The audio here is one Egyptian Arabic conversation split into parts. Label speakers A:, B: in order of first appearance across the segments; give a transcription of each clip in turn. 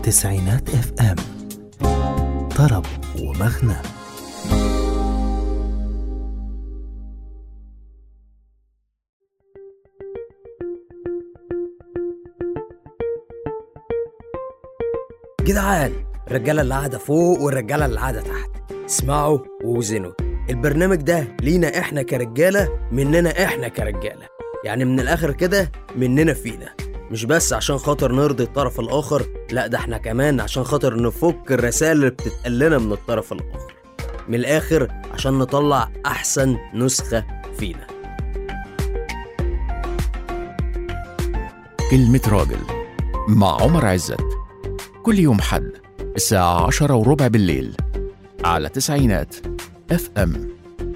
A: تسعينات اف ام طرب ومغنى
B: جدعان الرجاله اللي قاعده فوق والرجاله اللي قاعده تحت اسمعوا ووزنوا البرنامج ده لينا احنا كرجاله مننا احنا كرجاله يعني من الاخر كده مننا فينا مش بس عشان خاطر نرضي الطرف الاخر لا ده احنا كمان عشان خاطر نفك الرسائل اللي بتتقال لنا من الطرف الاخر من الاخر عشان نطلع احسن نسخه فينا
C: كلمة راجل مع عمر عزت كل يوم حد الساعة عشرة وربع بالليل على تسعينات اف ام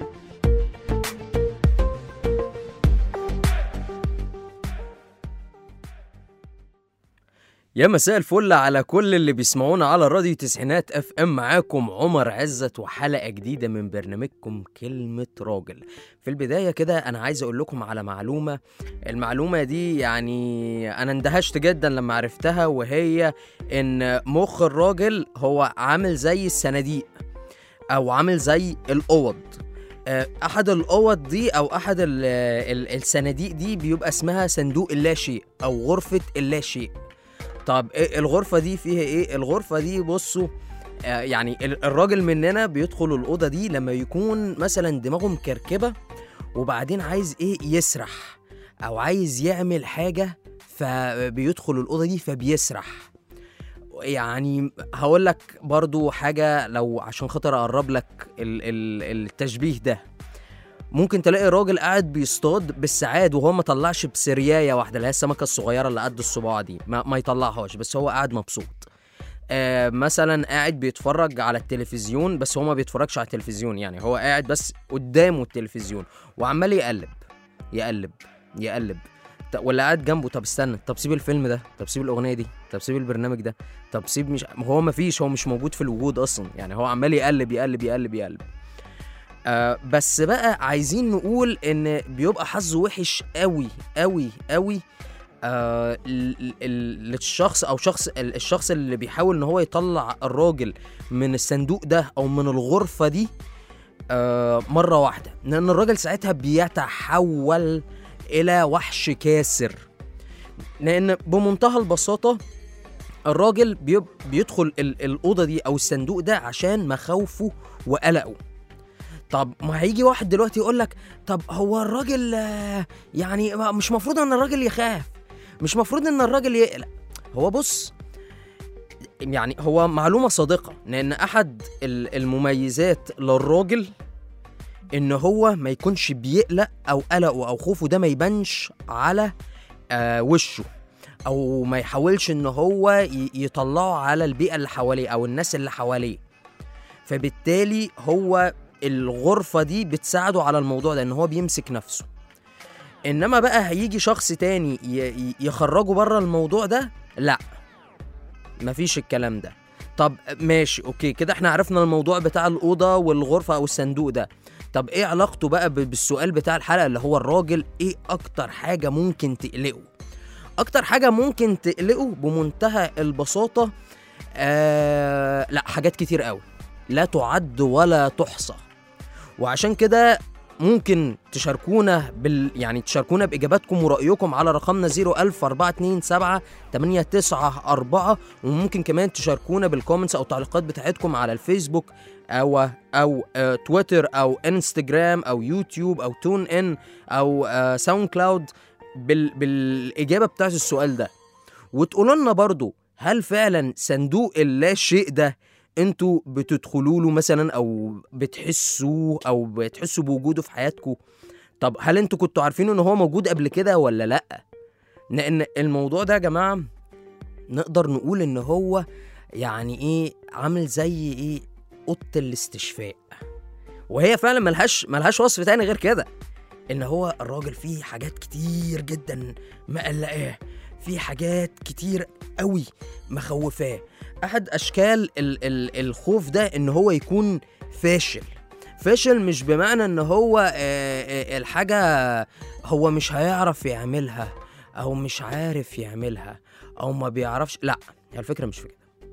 B: يا مساء الفل على كل اللي بيسمعونا على راديو تسعينات اف ام معاكم عمر عزت وحلقه جديده من برنامجكم كلمه راجل في البدايه كده انا عايز اقول لكم على معلومه المعلومه دي يعني انا اندهشت جدا لما عرفتها وهي ان مخ الراجل هو عامل زي الصناديق او عامل زي الاوض آه، احد الاوض دي او احد ال- ال- الصناديق دي بيبقى اسمها صندوق اللاشيء او غرفه اللاشيء طب إيه الغرفة دي فيها ايه؟ الغرفة دي بصوا آه يعني ال- الراجل مننا بيدخل الأوضة دي لما يكون مثلا دماغه مكركبة وبعدين عايز ايه يسرح أو عايز يعمل حاجة فبيدخل الأوضة دي فبيسرح يعني هقول لك برضو حاجة لو عشان خاطر أقرب لك ال- ال- التشبيه ده ممكن تلاقي راجل قاعد بيصطاد بالساعات وهو ما طلعش بسريايه واحده اللي هي السمكه الصغيره اللي قد الصباع دي ما, ما يطلعهاش بس هو قاعد مبسوط آه مثلا قاعد بيتفرج على التلفزيون بس هو ما بيتفرجش على التلفزيون يعني هو قاعد بس قدامه التلفزيون وعمال يقلب يقلب يقلب ط- ولا قاعد جنبه طب استنى طب سيب الفيلم ده طب سيب الاغنيه دي طب سيب البرنامج ده طب سيب مش هو ما فيش هو مش موجود في الوجود اصلا يعني هو عمال يقلب يقلب يقلب يقلب آه بس بقى عايزين نقول ان بيبقى حظه وحش قوي قوي قوي آه ال- ال- للشخص او شخص ال- الشخص اللي بيحاول ان هو يطلع الراجل من الصندوق ده او من الغرفه دي آه مره واحده لان الراجل ساعتها بيتحول الى وحش كاسر لان بمنتهى البساطه الراجل بيب بيدخل ال- الاوضه دي او الصندوق ده عشان مخاوفه وقلقه طب ما هيجي واحد دلوقتي يقول لك طب هو الراجل آه، يعني ما- مش مفروض ان الراجل يخاف مش مفروض ان الراجل يقلق هو بص يعني هو معلومة صادقة لأن أحد ال- المميزات للراجل إن هو ما يكونش بيقلق أو قلقه أو خوفه ده ما يبانش على آه وشه أو ما يحاولش إن هو ي- يطلعه على البيئة اللي حواليه أو الناس اللي حواليه فبالتالي هو الغرفة دي بتساعده على الموضوع ده ان هو بيمسك نفسه انما بقى هيجي شخص تاني ي- ي- يخرجه بره الموضوع ده لا مفيش الكلام ده طب ماشي اوكي كده احنا عرفنا الموضوع بتاع الأوضة والغرفة او الصندوق ده طب ايه علاقته بقى ب- بالسؤال بتاع الحلقة اللي هو الراجل ايه اكتر حاجة ممكن تقلقه اكتر حاجة ممكن تقلقه بمنتهى البساطة آه لا حاجات كتير قوي لا تعد ولا تحصى وعشان كده ممكن تشاركونا بال يعني تشاركونا باجاباتكم ورايكم على رقمنا 00427 894 وممكن كمان تشاركونا بالكومنتس او التعليقات بتاعتكم على الفيسبوك او او آه تويتر او انستجرام او يوتيوب او تون ان او آه ساوند كلاود بال بالاجابه بتاعت السؤال ده وتقولوا لنا برضو هل فعلا صندوق اللا شيء ده انتوا بتدخلوا له مثلا او بتحسوه او بتحسوا بوجوده في حياتكم طب هل انتوا كنتوا عارفين ان هو موجود قبل كده ولا لا لان الموضوع ده يا جماعه نقدر نقول ان هو يعني ايه عامل زي ايه اوضه الاستشفاء وهي فعلا ملهاش ملهاش وصف تاني غير كده ان هو الراجل فيه حاجات كتير جدا مقلقاه في حاجات كتير قوي مخوفاه احد اشكال ال ال الخوف ده ان هو يكون فاشل فاشل مش بمعنى ان هو آه، آه، الحاجه هو مش هيعرف يعملها او مش عارف يعملها او ما بيعرفش لا هي الفكره مش في كده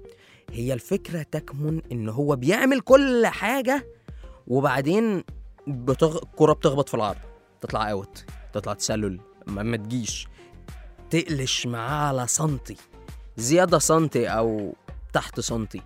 B: هي الفكره تكمن ان هو بيعمل كل حاجه وبعدين بتغ... الكره بتخبط في العرض تطلع اوت تطلع تسلل ما, ما تجيش تقلش معاه على سنتي زياده سنتي او تحت سنتي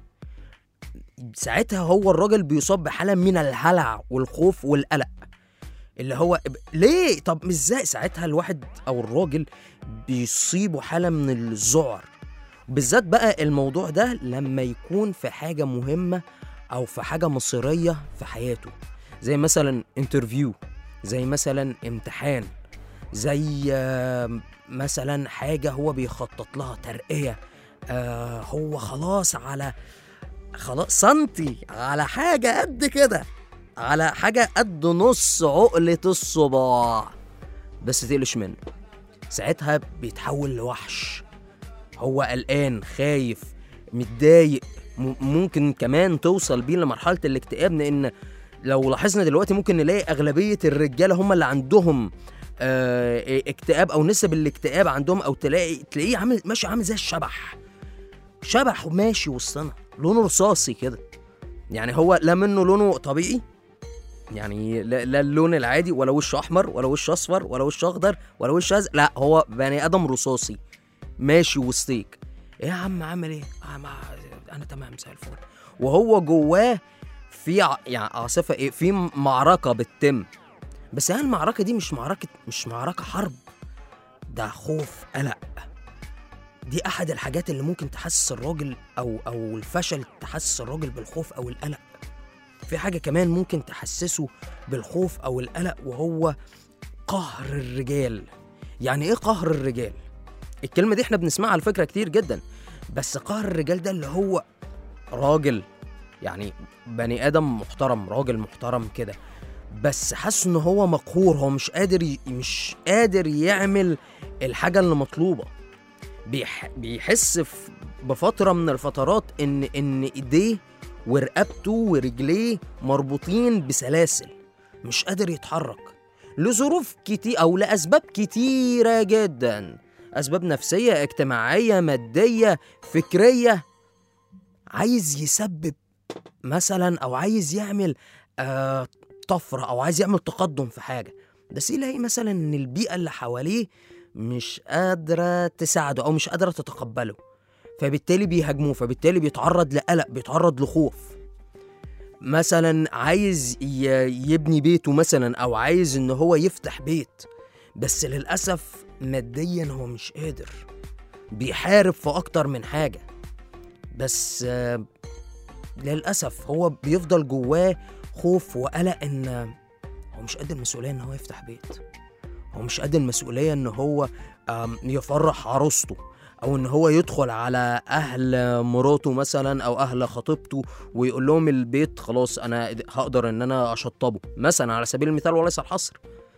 B: ساعتها هو الراجل بيصاب بحاله من الهلع والخوف والقلق اللي هو ب- ليه طب ازاي ساعتها الواحد او الراجل بيصيبه حاله من الذعر بالذات بقى الموضوع ده لما يكون في حاجه مهمه او في حاجه مصيريه في حياته زي مثلا انترفيو زي مثلا امتحان زي آه، مثلا حاجه هو بيخطط لها ترقيه آه هو خلاص على خلاص سنتي على حاجه قد كده على حاجه قد نص عقله الصباع بس تقلش منه ساعتها بيتحول لوحش هو قلقان خايف متضايق م- ممكن كمان توصل بيه لمرحله الاكتئاب لان لو لاحظنا دلوقتي ممكن نلاقي اغلبيه الرجاله هم اللي عندهم آه اكتئاب او نسب الاكتئاب عندهم او تلاقي تلاقيه عامل ماشي عامل زي الشبح شبح وماشي وسطنا لونه رصاصي كده يعني هو لا منه لونه طبيعي يعني لا, لا اللون العادي ولا وشه احمر ولا وشه اصفر ولا وشه اخضر ولا وشه ازرق لا هو بني ادم رصاصي ماشي وسطيك ايه يا عم عامل ايه آه ما انا تمام زي الفل وهو جواه في ع- يعني عاصفه ايه في معركه بتتم بس هي المعركه دي مش معركه مش معركه حرب ده خوف قلق دي احد الحاجات اللي ممكن تحسس الراجل او او الفشل تحسس الراجل بالخوف او القلق في حاجه كمان ممكن تحسسه بالخوف او القلق وهو قهر الرجال يعني ايه قهر الرجال الكلمه دي احنا بنسمعها على فكره كتير جدا بس قهر الرجال ده اللي هو راجل يعني بني ادم محترم راجل محترم كده بس حاسس ان هو مقهور هو مش قادر ي... مش قادر يعمل الحاجه اللي مطلوبه بيح... بيحس في... بفتره من الفترات ان ان ايديه ورقبته ورجليه مربوطين بسلاسل مش قادر يتحرك لظروف كتير او لاسباب كتيره جدا اسباب نفسيه اجتماعيه ماديه فكريه عايز يسبب مثلا او عايز يعمل آه طفره او عايز يعمل تقدم في حاجه بس يلاقي مثلا ان البيئه اللي حواليه مش قادره تساعده او مش قادره تتقبله فبالتالي بيهاجموه فبالتالي بيتعرض لقلق بيتعرض لخوف مثلا عايز ي- يبني بيته مثلا او عايز ان هو يفتح بيت بس للاسف ماديا هو مش قادر بيحارب في اكتر من حاجه بس آه، للاسف هو بيفضل جواه خوف وقلق ان هو مش قد المسؤوليه ان هو يفتح بيت هو مش قد المسؤوليه ان هو آم، يفرح عروسته او ان هو يدخل على اهل مراته مثلا او اهل خطيبته ويقول لهم البيت خلاص انا هقدر ان انا اشطبه مثلا على سبيل المثال وليس الحصر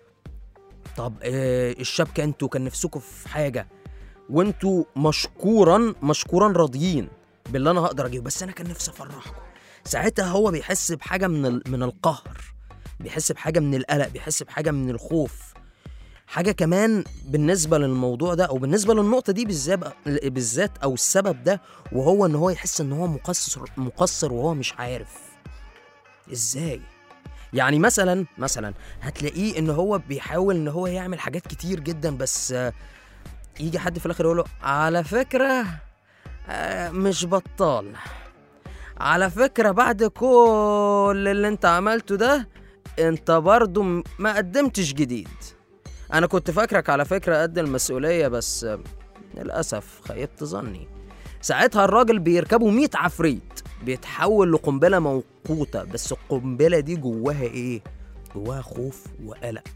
B: طب آه، الشبكه انتوا كان نفسكم في حاجه وانتوا مشكورا مشكورا راضيين باللي انا هقدر اجيبه بس انا كان نفسي افرحكم ساعتها هو بيحس بحاجه من ال- من القهر بيحس بحاجه من القلق بيحس بحاجه من الخوف حاجه كمان بالنسبه للموضوع ده او بالنسبه للنقطه دي بالذات بالذات او السبب ده وهو ان هو يحس ان هو مقصر مقصر وهو مش عارف ازاي يعني مثلا مثلا هتلاقيه ان هو بيحاول ان هو يعمل حاجات كتير جدا بس آه، يجي حد في الاخر يقول له على فكره آه، مش بطال على فكره بعد كل اللي انت عملته ده انت برضو م- ما قدمتش جديد انا كنت فاكرك على فكره قد المسؤوليه بس آه، للاسف خيبت ظني ساعتها الراجل بيركبه 100 عفريت بيتحول لقنبله موقوته بس القنبله دي جواها ايه جواها خوف وقلق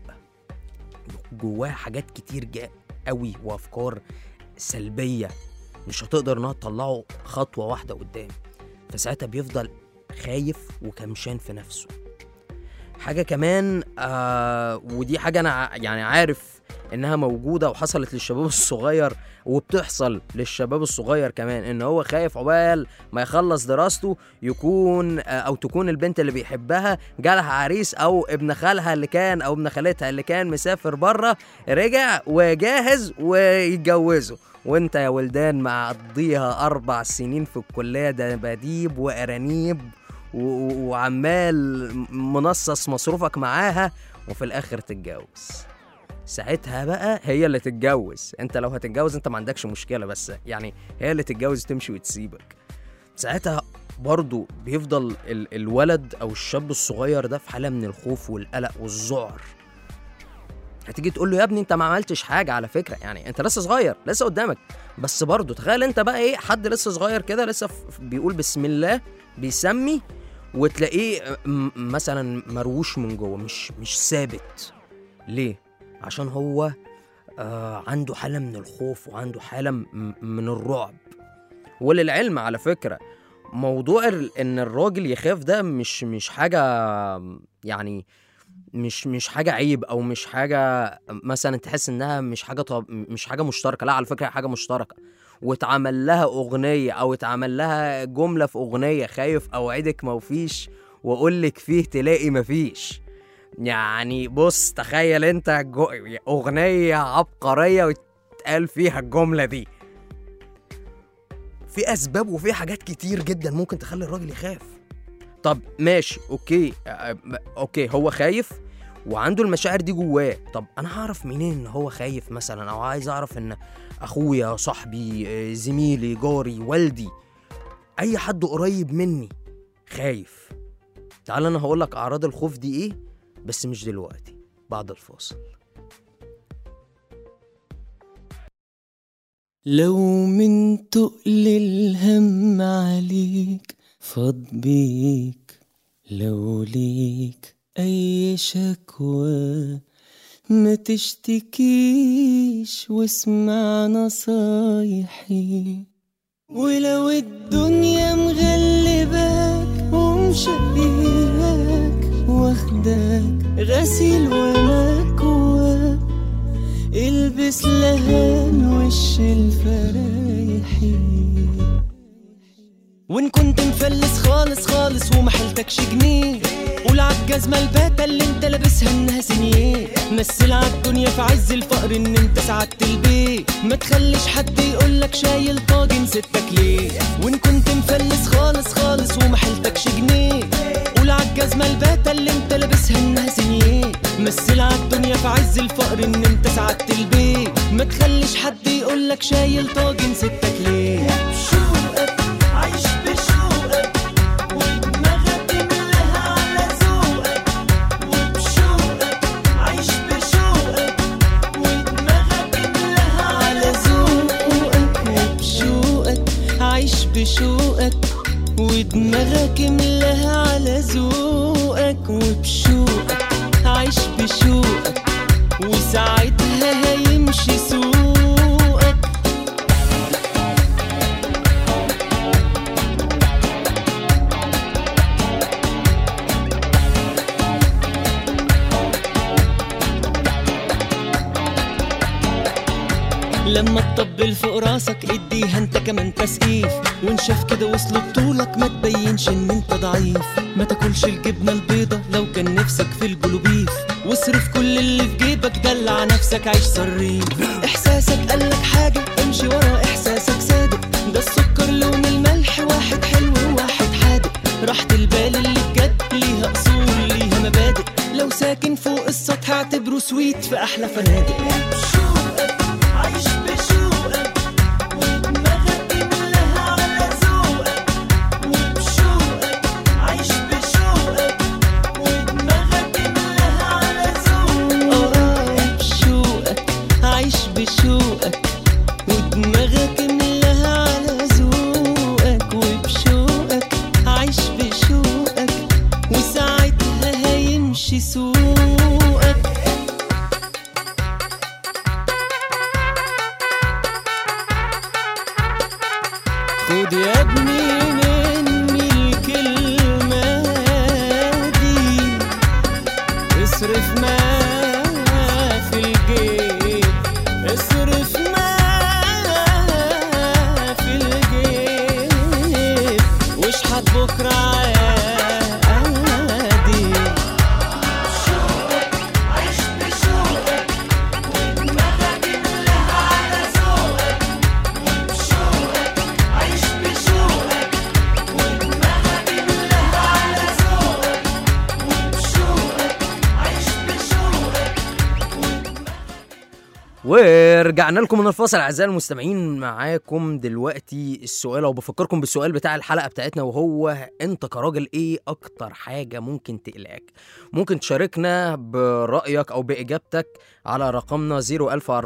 B: جواها حاجات كتير جا قوي وافكار سلبيه مش هتقدر انها تطلعه خطوه واحده قدام فساعتها بيفضل خايف وكمشان في نفسه حاجه كمان آه ودي حاجه انا ع- يعني عارف انها موجوده وحصلت للشباب الصغير وبتحصل للشباب الصغير كمان ان هو خايف عقبال ما يخلص دراسته يكون آه، او تكون البنت اللي بيحبها جالها عريس او ابن خالها اللي كان او ابن خالتها اللي كان مسافر بره رجع وجاهز ويتجوزوا وانت يا ولدان مقضيها اربع سنين في الكليه دباديب وارانيب و- و- وعمال منصص مصروفك معاها وفي الاخر تتجوز ساعتها بقى هي اللي تتجوز انت لو هتتجوز انت ما عندكش مشكله بس يعني هي اللي تتجوز تمشي وتسيبك ساعتها برضو بيفضل ال- الولد او الشاب الصغير ده في حاله من الخوف والقلق والذعر هتيجي تقول له يا ابني انت ما عملتش حاجه على فكره يعني انت لسه صغير لسه قدامك بس برضه تخيل انت بقى ايه حد لسه صغير كده لسه ف- بيقول بسم الله بيسمي وتلاقيه م- مثلا مروش من جوه مش مش ثابت ليه عشان هو آه عنده حاله من الخوف وعنده حاله م- من الرعب وللعلم على فكره موضوع ال- ان الراجل يخاف ده مش مش حاجه يعني مش مش حاجه عيب او مش حاجه مثلا تحس انها مش حاجه طب مش حاجه مشتركه لا على فكره هي حاجه مشتركه واتعمل لها اغنيه او اتعمل لها جمله في اغنيه خايف اوعدك موفيش واقول لك فيه تلاقي مفيش يعني بص تخيل انت جو... اغنيه عبقريه واتقال فيها الجمله دي في اسباب وفي حاجات كتير جدا ممكن تخلي الراجل يخاف طب ماشي اوكي آه، م- اوكي هو خايف وعنده المشاعر دي جواه طب انا هعرف منين ان هو خايف مثلا او عايز اعرف ان اخويا صاحبي آه، زميلي جاري والدي اي حد قريب مني خايف تعال انا هقول لك اعراض الخوف دي ايه بس مش دلوقتي بعد الفاصل
D: لو من تقل الهم عليك فاض بيك لو ليك أي شكوى ما تشتكيش واسمع نصايحي ولو الدنيا مغلباك ومشقياك واخداك غسيل ومكواك البس لهان وش الفرايحي وان كنت مفلس خالص خالص ومحلتكش جنيه قول عالجزمة الباتة اللي انت لابسها انها سنيه مثل عالدنيا في عز الفقر ان انت سعدت البيت ما تخليش حد يقولك شايل طاجن ستك ليه وان كنت مفلس خالص خالص ومحلتكش جنيه قول عالجزمة الباتة اللي انت لابسها انها سنيه مثل عالدنيا في عز الفقر ان انت سعدت البيت ما تخليش حد يقولك شايل طاجن ستك ليه بشوقك عايش بشوقك ودماغك ملاها على ذوقك وبشوقك عايش بشوقك ودماغك ملاها على ذوقك وبشوقك عايش بشوقك ودماغك ملاها على ذوقك وبشوقك عايش بشوقك وساعتها هيمشي سوقك لما تطبل فوق راسك اديها انت كمان تسقيف وان شاف كده وصل بطولك ما تبينش ان انت ضعيف ما تاكلش الجبنه البيضه لو كان نفسك في الجلوبيف واصرف كل اللي في جيبك دلع نفسك عيش صريف احساسك قالك حاجه امشي ورا احساسك صادق ده السكر لون الملح واحد حلو وواحد حادق راحة البال اللي بجد ليها اصول ليها مبادئ لو ساكن فوق السطح اعتبره سويت في احلى فنادق بشوقك عايش بشوقك ودماغك ملاها على ذوقك وبشوقك عايش بشوقك ودماغك ملاها على ذوقك اه بشوقك عايش بشوقك ودماغك ملاها على ذوقك وبشوقك عايش بشوقك وساعتها هيمشي سوقك خد يا ابني مني الكلمة دي اصرف ما في الجيب اصرف ما في الجيب واشحت بكرة عادي عيش بشوقك ودماغك ملاها على ذوقك
B: ورجعنا لكم من الفاصل اعزائي المستمعين معاكم دلوقتي السؤال او بفكركم بالسؤال بتاع الحلقه بتاعتنا وهو انت كراجل ايه اكتر حاجه ممكن تقلقك ممكن تشاركنا برايك او باجابتك على رقمنا 010427889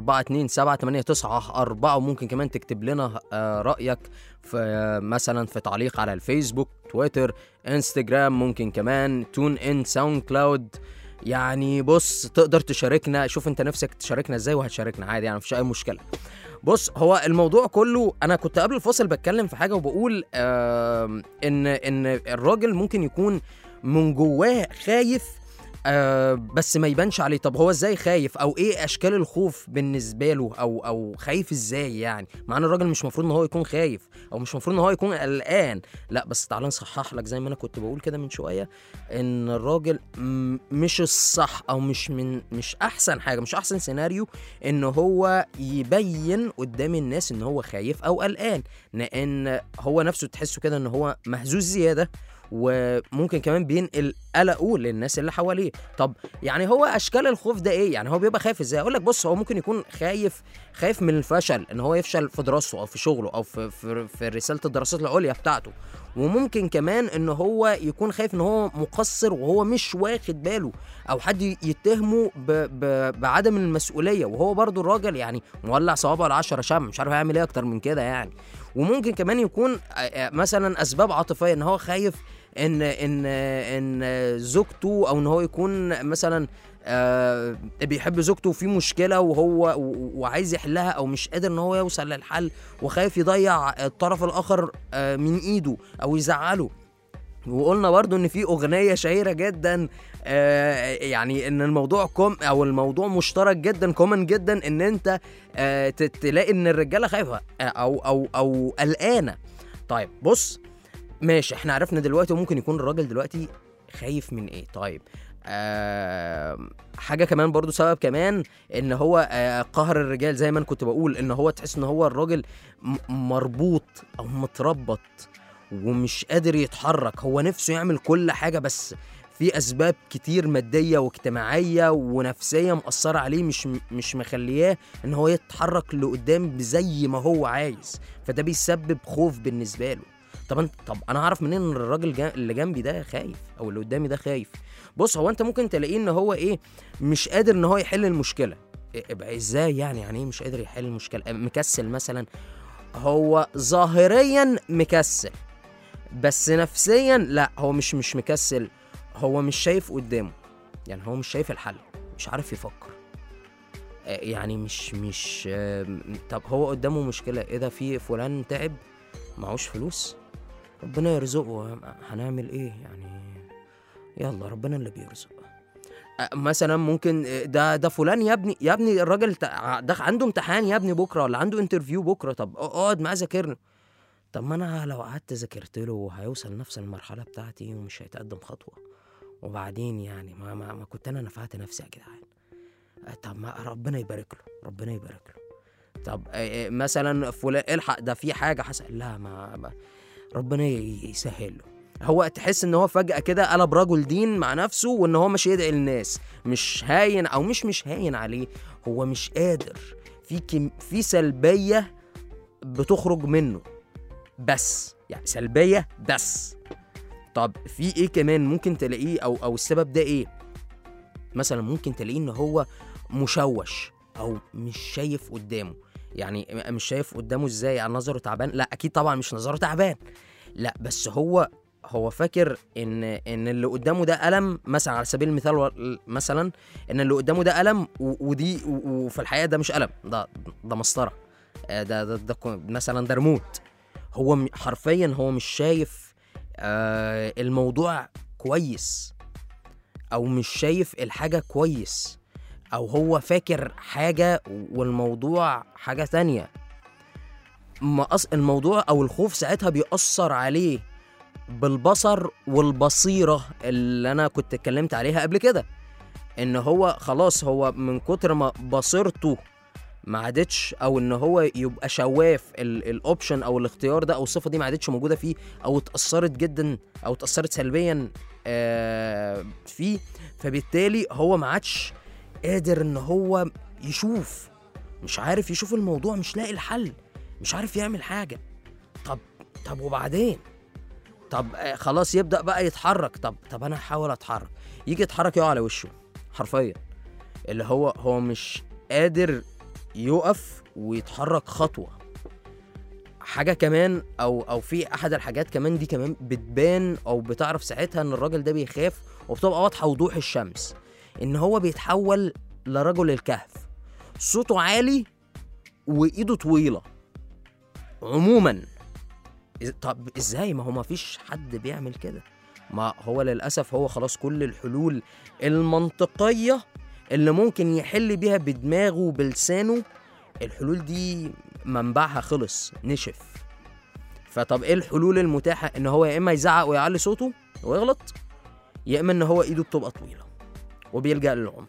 B: وممكن كمان تكتب لنا آه، رايك في مثلا في تعليق على الفيسبوك تويتر انستجرام ممكن كمان تون ان ساوند كلاود يعني بص تقدر تشاركنا شوف انت نفسك تشاركنا ازاي وهتشاركنا عادي يعني مفيش اي مشكله بص هو الموضوع كله انا كنت قبل الفصل بتكلم في حاجه وبقول آم، ان ان الراجل ممكن يكون من جواه خايف آه بس ما يبانش عليه طب هو ازاي خايف او ايه اشكال الخوف بالنسبه له او او خايف ازاي يعني مع ان الراجل مش المفروض ان هو يكون خايف او مش المفروض ان هو يكون قلقان لا بس تعالى نصحح لك زي ما انا كنت بقول كده من شويه ان الراجل م- مش الصح او مش من مش احسن حاجه مش احسن سيناريو ان هو يبين قدام الناس ان هو خايف او قلقان لان هو نفسه تحسه كده ان هو مهزوز زياده وممكن كمان بينقل قلقه للناس اللي حواليه طب يعني هو اشكال الخوف ده ايه يعني هو بيبقى خايف ازاي اقول لك بص هو ممكن يكون خايف خايف من الفشل ان هو يفشل في دراسته او في شغله او في في, في رساله الدراسات العليا بتاعته وممكن كمان ان هو يكون خايف ان هو مقصر وهو مش واخد باله او حد يتهمه ب... ب... بعدم المسؤوليه وهو برضو الراجل يعني مولع صوابعه العشرة شم مش عارف هيعمل ايه اكتر من كده يعني وممكن كمان يكون آه، آه، مثلا اسباب عاطفيه ان هو خايف ان ان ان زوجته او ان هو يكون مثلا آه بيحب زوجته وفي مشكله وهو و- وعايز يحلها او مش قادر ان هو يوصل للحل وخايف يضيع الطرف الاخر آه من ايده او يزعله وقلنا برضو ان في اغنيه شهيره جدا آه يعني ان الموضوع كوم او الموضوع مشترك جدا كومن جدا ان انت آه ت- تلاقي ان الرجاله خايفه آه، او او او قلقانه طيب بص ماشي احنا عرفنا دلوقتي وممكن يكون الراجل دلوقتي خايف من ايه طيب آه حاجه كمان برضو سبب كمان ان هو آه قهر الرجال زي ما انا كنت بقول ان هو تحس ان هو الراجل م- مربوط او متربط ومش قادر يتحرك هو نفسه يعمل كل حاجه بس في اسباب كتير ماديه واجتماعيه ونفسيه مأثره عليه مش مش مخلياه ان هو يتحرك لقدام زي ما هو عايز فده بيسبب خوف بالنسبه له طب انت طب انا اعرف منين ان الراجل جا- اللي جنبي ده خايف او اللي قدامي ده خايف بص هو انت ممكن تلاقيه ان هو ايه مش قادر ان هو يحل المشكله إيه- يبقى ازاي يعني يعني ايه مش قادر يحل المشكله مكسل مثلا هو ظاهريا مكسل بس نفسيا لا هو مش مش مكسل هو مش شايف قدامه يعني هو مش شايف الحل مش عارف يفكر آه، يعني مش مش آه، طب هو قدامه مشكلة ايه ده في فلان تعب معهوش فلوس ربنا يرزقه هنعمل ايه يعني يلا ربنا اللي بيرزق آه، مثلا ممكن آه، ده ده فلان يا ابني يا ابني الراجل تع- ده عنده امتحان يا ابني بكره ولا عنده انترفيو بكره طب اقعد معاه ذاكر له طب ما انا لو قعدت ذاكرت له هيوصل نفس المرحله بتاعتي ومش هيتقدم خطوه وبعدين يعني ما, ما, ما كنت انا نفعت نفسي يا جدعان آه، طب ما ربنا يبارك له ربنا يبارك له طب آه، آه، مثلا فلان الحق ده في حاجه حصل لا ما, ما ربنا ي- يسهل له هو تحس ان هو فجأة كده قلب رجل دين مع نفسه وان هو مش يدعي للناس مش هاين او مش مش هاين عليه هو مش قادر في كم في سلبية بتخرج منه بس يعني سلبية بس طب في ايه كمان ممكن تلاقيه او او السبب ده ايه مثلا ممكن تلاقيه ان هو مشوش او مش شايف قدامه يعني م- مش شايف قدامه ازاي يعني نظره تعبان لا اكيد طبعا مش نظره تعبان لا بس هو هو فاكر ان ان اللي قدامه ده الم مثلا على سبيل المثال و- مثلا ان اللي قدامه ده الم و- ودي و- وفي الحقيقه ده مش الم ده ده مسطره آه، ده ده, ده كو- مثلا ده ريموت هو م- حرفيا هو مش شايف آه الموضوع كويس او مش شايف الحاجه كويس او هو فاكر حاجه والموضوع حاجه تانية ما أص... الموضوع او الخوف ساعتها بيأثر عليه بالبصر والبصيره اللي انا كنت اتكلمت عليها قبل كده ان هو خلاص هو من كتر ما بصيرته ما عادتش او ان هو يبقى شواف ال- الاوبشن او الاختيار ده او الصفه دي ما عادتش موجوده فيه او اتاثرت جدا او اتاثرت سلبيا آه، فيه فبالتالي هو ما عادش قادر ان هو يشوف مش عارف يشوف الموضوع مش لاقي الحل مش عارف يعمل حاجه طب طب وبعدين طب آه، خلاص يبدا بقى يتحرك طب طب انا هحاول اتحرك يجي يتحرك يقع على وشه حرفيا اللي هو هو مش قادر يقف ويتحرك خطوه حاجه كمان او او في احد الحاجات كمان دي كمان بتبان او بتعرف ساعتها ان الراجل ده بيخاف وبتبقى واضحه وضوح الشمس ان هو بيتحول لرجل الكهف صوته عالي وايده طويله عموما إز- طب ازاي ما هو ما فيش حد بيعمل كده ما هو للاسف هو خلاص كل الحلول المنطقيه اللي ممكن يحل بيها بدماغه وبلسانه الحلول دي منبعها خلص نشف فطب ايه الحلول المتاحه ان هو يا اما يزعق ويعلي صوته ويغلط يا اما ان هو ايده بتبقى طويله وبيلجأ للعنف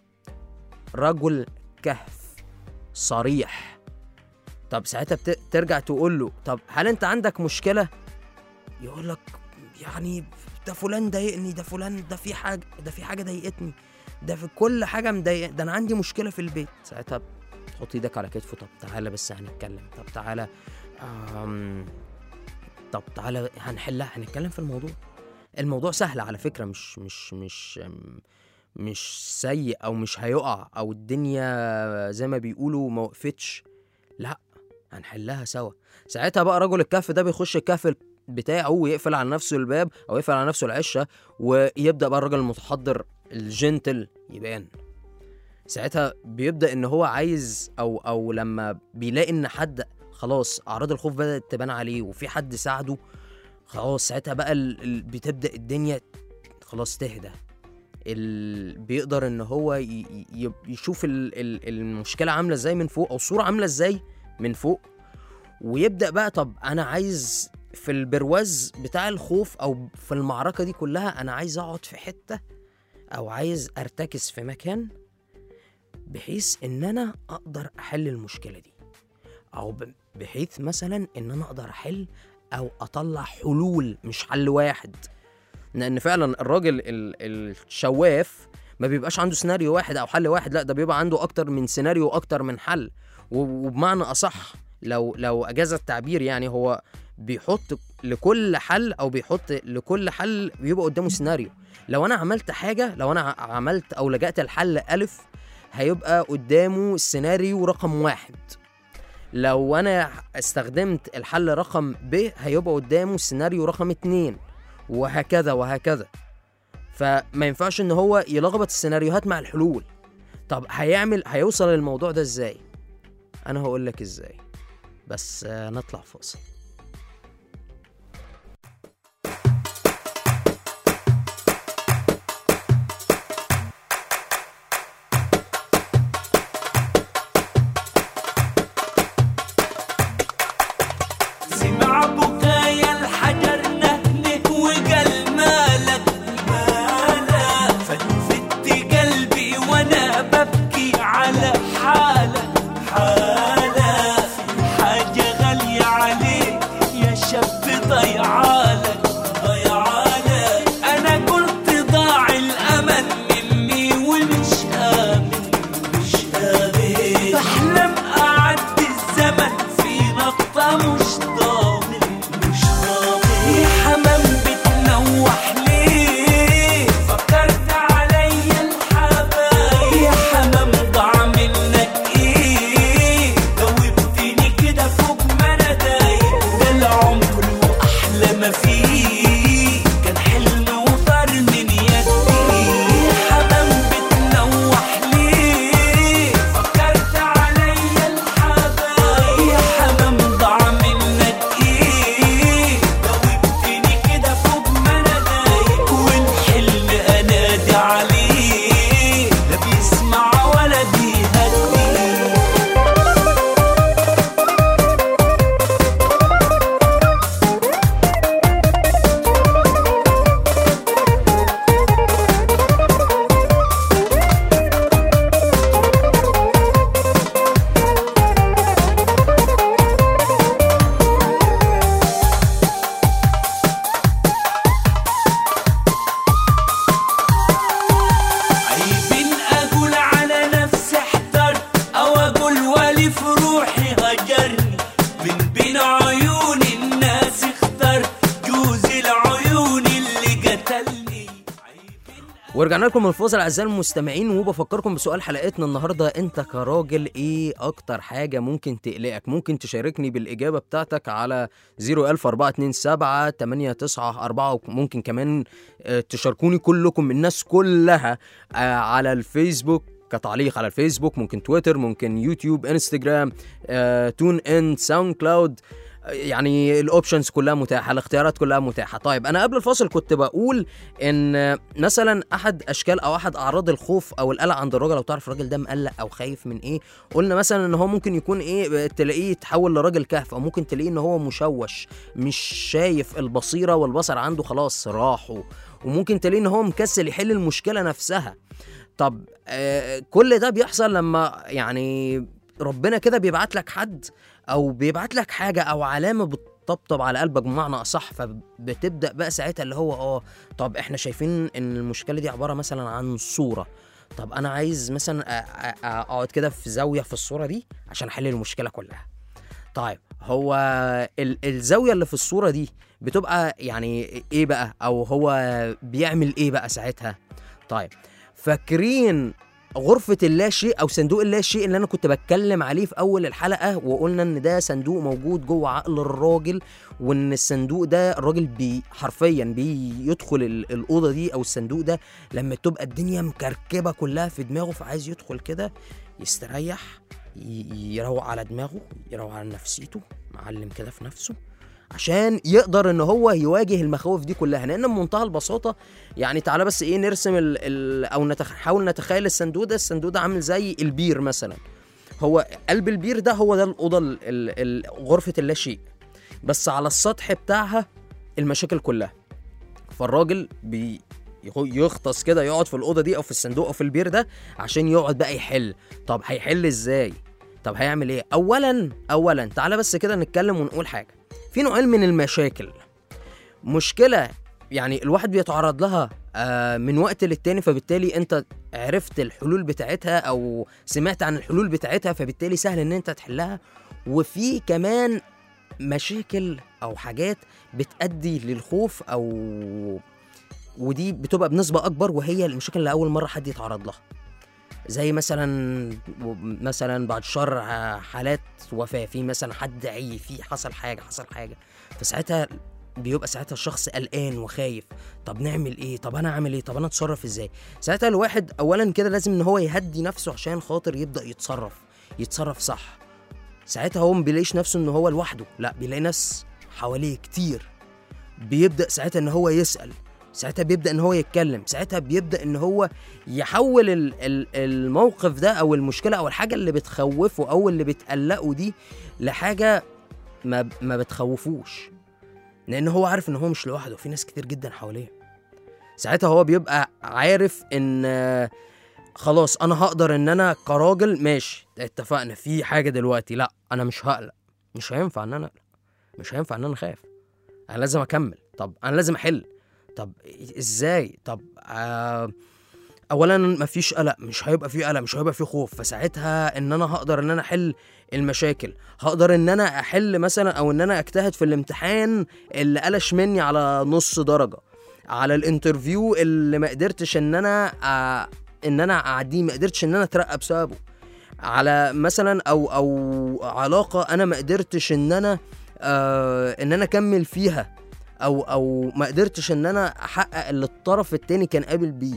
B: رجل كهف صريح طب ساعتها بت... ترجع تقول له طب هل انت عندك مشكله يقول لك يعني ده فلان ضايقني ده فلان ده في حاجه ده في حاجه ضايقتني ده في كل حاجه مضايق ده انا عندي مشكله في البيت ساعتها تحط ايدك على كتفه طب تعالى بس هنتكلم طب تعالى أم... طب تعالى هنحلها هنتكلم في الموضوع الموضوع سهل على فكره مش مش مش أم، مش سيء او مش هيقع او الدنيا زي ما بيقولوا ما وقفتش لا هنحلها سوا ساعتها بقى رجل الكهف ده بيخش الكهف بتاعه ويقفل على نفسه الباب او يقفل على نفسه العشه ويبدا بقى الراجل المتحضر الجنتل يبان ساعتها بيبدا ان هو عايز او او لما بيلاقي ان حد خلاص اعراض الخوف بدات تبان عليه وفي حد ساعده خلاص ساعتها بقى ال... ال... بتبدا الدنيا خلاص تهدى ال... بيقدر ان هو ي... ي... يشوف ال... ال... المشكله عامله ازاي من فوق او الصوره عامله ازاي من فوق ويبدا بقى طب انا عايز في البرواز بتاع الخوف او في المعركه دي كلها انا عايز اقعد في حته او عايز ارتكز في مكان بحيث ان انا اقدر احل المشكله دي او ب- بحيث مثلا ان انا اقدر احل او اطلع حلول مش حل واحد لان فعلا الراجل ال- الشواف ما بيبقاش عنده سيناريو واحد او حل واحد لا ده بيبقى عنده اكتر من سيناريو واكتر من حل و- وبمعنى اصح لو لو اجاز التعبير يعني هو بيحط لكل حل او بيحط لكل حل بيبقى قدامه سيناريو لو انا عملت حاجه لو انا ع- عملت او لجأت الحل الف هيبقى قدامه السيناريو رقم واحد لو انا استخدمت الحل رقم ب هيبقى قدامه السيناريو رقم اتنين وهكذا وهكذا فما ينفعش ان هو يلخبط السيناريوهات مع الحلول طب هيعمل هيوصل للموضوع ده ازاي انا هقول لك ازاي بس آه، نطلع فاصل
E: سمع بكايا الحجر نهنه وقال مالك مالك فتفت قلبي وانا ببكي على حالك حالك حاجة غالية عليك يا شاب ضيعالك ضيعالك انا قلت ضاع الامل مني ومش امن مش امن بحلم اعدي الزمن في نقطة مش ضامن مش ضامن يا حمام بتنوح ليه فكرت عليا الحبايب يا حمام ضاع منك ايه دوبتني كده فوق ما انا دايب ده العمر واحلى ما من عيون الناس اختار جوز العيون اللي قتلني
B: ورجعنا لكم من الفاصل اعزائي المستمعين وبفكركم بسؤال حلقتنا النهارده انت كراجل ايه اكتر حاجه ممكن تقلقك ممكن تشاركني بالاجابه بتاعتك على 00427 894 ممكن كمان آه، تشاركوني كلكم الناس كلها آه، على الفيسبوك كتعليق على الفيسبوك ممكن تويتر ممكن يوتيوب انستجرام آه، تون ان ساوند كلاود يعني الاوبشنز كلها متاحه الاختيارات كلها متاحه طيب انا قبل الفاصل كنت بقول ان مثلا احد اشكال او احد اعراض الخوف او القلق عند الراجل لو تعرف الراجل ده مقلق او خايف من ايه قلنا مثلا ان هو ممكن يكون ايه تلاقيه يتحول لراجل كهف او ممكن تلاقيه ان هو مشوش مش شايف البصيره والبصر عنده خلاص راحوا وممكن تلاقيه ان هو مكسل يحل المشكله نفسها طب آه كل ده بيحصل لما يعني ربنا كده بيبعت لك حد او بيبعت لك حاجه او علامه بتطبطب على قلبك بمعنى اصح فبتبدا بقى ساعتها اللي هو اه طب احنا شايفين ان المشكله دي عباره مثلا عن صوره طب انا عايز مثلا أ- أ- أ- اقعد كده في زاويه في الصوره دي عشان احل المشكله كلها طيب هو ال- الزاويه اللي في الصوره دي بتبقى يعني ايه بقى او هو بيعمل ايه بقى ساعتها طيب فاكرين غرفة اللا شيء أو صندوق اللا شيء اللي أنا كنت بتكلم عليه في أول الحلقة وقلنا إن ده صندوق موجود جوه عقل الراجل وإن الصندوق ده الراجل بي حرفيا بيدخل ال- الأوضة دي أو الصندوق ده لما تبقى الدنيا مكركبة كلها في دماغه فعايز يدخل كده يستريح ي- يروق على دماغه يروق على نفسيته معلم كده في نفسه عشان يقدر ان هو يواجه المخاوف دي كلها لان بمنتهى البساطه يعني تعالى بس ايه نرسم ال ال او نتخ... نحاول نتخيل الصندوق ده الصندوق ده عامل زي البير مثلا هو قلب البير ده هو ده الاوضه ال... ال... ال... غرفه اللاشيء بس على السطح بتاعها المشاكل كلها فالراجل بي يخ- يغطس كده يقعد في الاوضه دي او في الصندوق او في البير ده عشان يقعد بقى يحل طب هيحل ازاي طب هيعمل ايه اولا اولا تعالى بس كده نتكلم ونقول حاجه في نوعين من المشاكل مشكله يعني الواحد بيتعرض لها آه، من وقت للتاني فبالتالي انت عرفت الحلول بتاعتها او سمعت عن الحلول بتاعتها فبالتالي سهل ان انت تحلها وفي كمان مشاكل او حاجات بتأدي للخوف او ودي بتبقى بنسبة أكبر وهي المشاكل اللي أول مرة حد يتعرض لها زي مثلا مثلا بعد شر حالات وفاة في مثلا حد عي في حصل حاجة حصل حاجة فساعتها بيبقى ساعتها الشخص قلقان وخايف طب نعمل ايه طب انا اعمل ايه طب انا اتصرف ازاي ساعتها الواحد اولا كده لازم ان هو يهدي نفسه عشان خاطر يبدا يتصرف يتصرف صح ساعتها هو ما بيلاقيش نفسه ان هو لوحده لا بيلاقي ناس حواليه كتير بيبدا ساعتها ان هو يسال ساعتها بيبدا ان هو يتكلم ساعتها بيبدا ان هو يحول ال- ال- الموقف ده او المشكله او الحاجه اللي بتخوفه او اللي بتقلقه دي لحاجه ما ما بتخوفوش لان هو عارف ان هو مش لوحده في ناس كتير جدا حواليه ساعتها هو بيبقى عارف ان آه، خلاص انا هقدر ان انا كراجل ماشي اتفقنا في حاجه دلوقتي لا انا مش هقلق مش هينفع ان انا اقلق مش هينفع ان انا اخاف انا لازم اكمل طب انا لازم احل طب ازاي طب آه اولا مفيش قلق مش هيبقى في قلق مش هيبقى في خوف فساعتها ان انا هقدر ان انا احل المشاكل هقدر ان انا احل مثلا او ان انا اجتهد في الامتحان اللي قلش مني على نص درجه على الانترفيو اللي ما قدرتش ان انا آه ان انا اعديه ما قدرتش ان انا اترقى بسببه على مثلا او او علاقه انا ما قدرتش ان انا آه ان انا اكمل فيها او او ما قدرتش ان انا احقق اللي الطرف التاني كان قابل بيه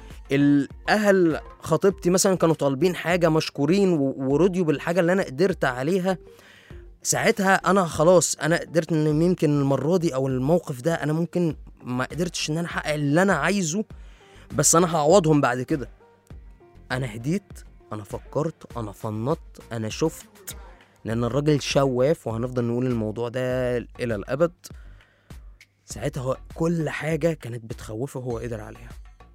B: الاهل خطيبتي مثلا كانوا طالبين حاجه مشكورين و- ورضيوا بالحاجه اللي انا قدرت عليها ساعتها انا خلاص انا قدرت ان يمكن المره دي او الموقف ده انا ممكن ما قدرتش ان انا احقق اللي انا عايزه بس انا هعوضهم بعد كده انا هديت انا فكرت انا فنطت انا شفت لان الراجل شواف وهنفضل نقول الموضوع ده الى الابد ساعتها هو كل حاجه كانت بتخوفه هو قدر عليها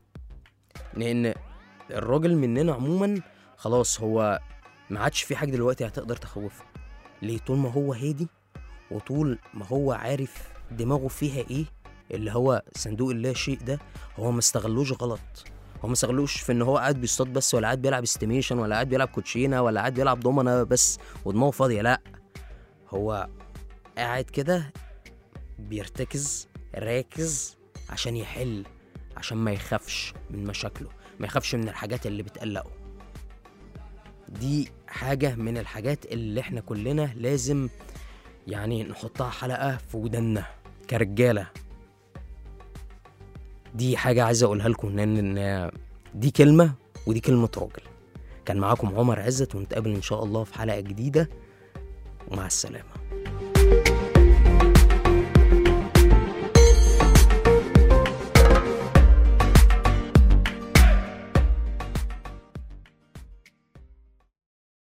B: لان الراجل مننا عموما خلاص هو ما عادش في حاجه دلوقتي هتقدر تخوفه ليه طول ما هو هادي وطول ما هو عارف دماغه فيها ايه اللي هو صندوق اللا شيء ده هو ما استغلوش غلط هو ما استغلوش في ان هو قاعد بيصطاد بس ولا قاعد بيلعب استيميشن ولا قاعد بيلعب كوتشينه ولا قاعد بيلعب دومنا بس ودماغه فاضيه لا هو قاعد كده بيرتكز راكز عشان يحل عشان ما يخافش من مشاكله ما يخافش من الحاجات اللي بتقلقه دي حاجة من الحاجات اللي احنا كلنا لازم يعني نحطها حلقة في ودنا كرجالة دي حاجة عايز أقولها لكم إن إن دي كلمة ودي كلمة راجل كان معاكم عمر عزت ونتقابل إن شاء الله في حلقة جديدة ومع السلامة